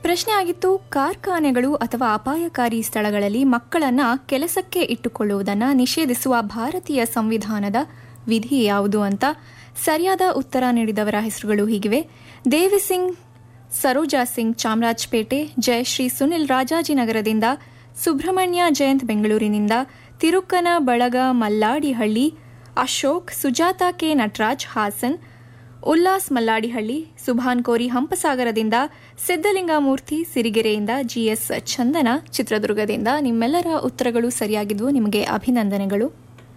ಪ್ರಶ್ನೆ ಆಗಿತ್ತು ಕಾರ್ಖಾನೆಗಳು ಅಥವಾ ಅಪಾಯಕಾರಿ ಸ್ಥಳಗಳಲ್ಲಿ ಮಕ್ಕಳನ್ನ ಕೆಲಸಕ್ಕೆ ಇಟ್ಟುಕೊಳ್ಳುವುದನ್ನು ನಿಷೇಧಿಸುವ ಭಾರತೀಯ ಸಂವಿಧಾನದ ವಿಧಿ ಯಾವುದು ಅಂತ ಸರಿಯಾದ ಉತ್ತರ ನೀಡಿದವರ ಹೆಸರುಗಳು ಹೀಗಿವೆ ದೇವಿ ಸಿಂಗ್ ಸರೋಜಾ ಸಿಂಗ್ ಚಾಮರಾಜಪೇಟೆ ಜಯಶ್ರೀ ಸುನಿಲ್ ರಾಜಾಜಿನಗರದಿಂದ ಸುಬ್ರಹ್ಮಣ್ಯ ಜಯಂತ್ ಬೆಂಗಳೂರಿನಿಂದ ತಿರುಕನ ಬಳಗ ಮಲ್ಲಾಡಿಹಳ್ಳಿ ಅಶೋಕ್ ಸುಜಾತ ಕೆ ನಟರಾಜ್ ಹಾಸನ್ ಉಲ್ಲಾಸ್ ಮಲ್ಲಾಡಿಹಳ್ಳಿ ಸುಭಾನ್ ಕೋರಿ ಹಂಪಸಾಗರದಿಂದ ಸಿದ್ದಲಿಂಗಮೂರ್ತಿ ಸಿರಿಗೆರೆಯಿಂದ ಜಿಎಸ್ ಚಂದನ ಚಿತ್ರದುರ್ಗದಿಂದ ನಿಮ್ಮೆಲ್ಲರ ಉತ್ತರಗಳು ಸರಿಯಾಗಿದ್ವು ನಿಮಗೆ ಅಭಿನಂದನೆಗಳು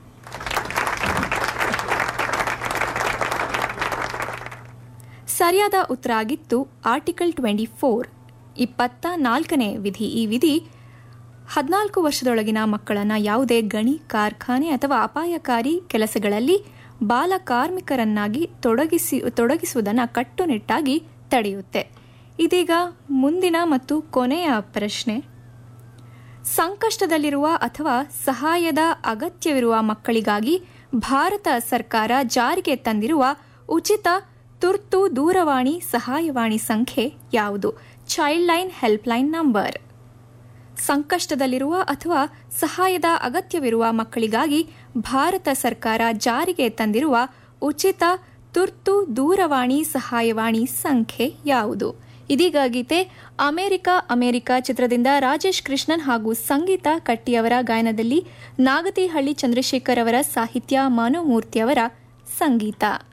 ಸರಿಯಾದ ಉತ್ತರ ಆಗಿತ್ತು ಆರ್ಟಿಕಲ್ ಟ್ವೆಂಟಿ ಫೋರ್ ಇಪ್ಪತ್ತ ನಾಲ್ಕನೇ ವಿಧಿ ಈ ವಿಧಿ ಹದಿನಾಲ್ಕು ವರ್ಷದೊಳಗಿನ ಮಕ್ಕಳನ್ನು ಯಾವುದೇ ಗಣಿ ಕಾರ್ಖಾನೆ ಅಥವಾ ಅಪಾಯಕಾರಿ ಕೆಲಸಗಳಲ್ಲಿ ಬಾಲ ಕಾರ್ಮಿಕರನ್ನಾಗಿ ತೊಡಗಿಸಿ ತೊಡಗಿಸುವುದನ್ನು ಕಟ್ಟುನಿಟ್ಟಾಗಿ ತಡೆಯುತ್ತೆ ಇದೀಗ ಮುಂದಿನ ಮತ್ತು ಕೊನೆಯ ಪ್ರಶ್ನೆ ಸಂಕಷ್ಟದಲ್ಲಿರುವ ಅಥವಾ ಸಹಾಯದ ಅಗತ್ಯವಿರುವ ಮಕ್ಕಳಿಗಾಗಿ ಭಾರತ ಸರ್ಕಾರ ಜಾರಿಗೆ ತಂದಿರುವ ಉಚಿತ ತುರ್ತು ದೂರವಾಣಿ ಸಹಾಯವಾಣಿ ಸಂಖ್ಯೆ ಯಾವುದು ಚೈಲ್ಡ್ ಲೈನ್ ಹೆಲ್ಪ್ಲೈನ್ ನಂಬರ್ ಸಂಕಷ್ಟದಲ್ಲಿರುವ ಅಥವಾ ಸಹಾಯದ ಅಗತ್ಯವಿರುವ ಮಕ್ಕಳಿಗಾಗಿ ಭಾರತ ಸರ್ಕಾರ ಜಾರಿಗೆ ತಂದಿರುವ ಉಚಿತ ತುರ್ತು ದೂರವಾಣಿ ಸಹಾಯವಾಣಿ ಸಂಖ್ಯೆ ಯಾವುದು ಇದೀಗ ಗೀತೆ ಅಮೆರಿಕ ಅಮೆರಿಕ ಚಿತ್ರದಿಂದ ರಾಜೇಶ್ ಕೃಷ್ಣನ್ ಹಾಗೂ ಸಂಗೀತ ಕಟ್ಟಿಯವರ ಗಾಯನದಲ್ಲಿ ನಾಗತಿಹಳ್ಳಿ ಚಂದ್ರಶೇಖರ್ ಅವರ ಸಾಹಿತ್ಯ ಮನೋಮೂರ್ತಿಯವರ ಸಂಗೀತ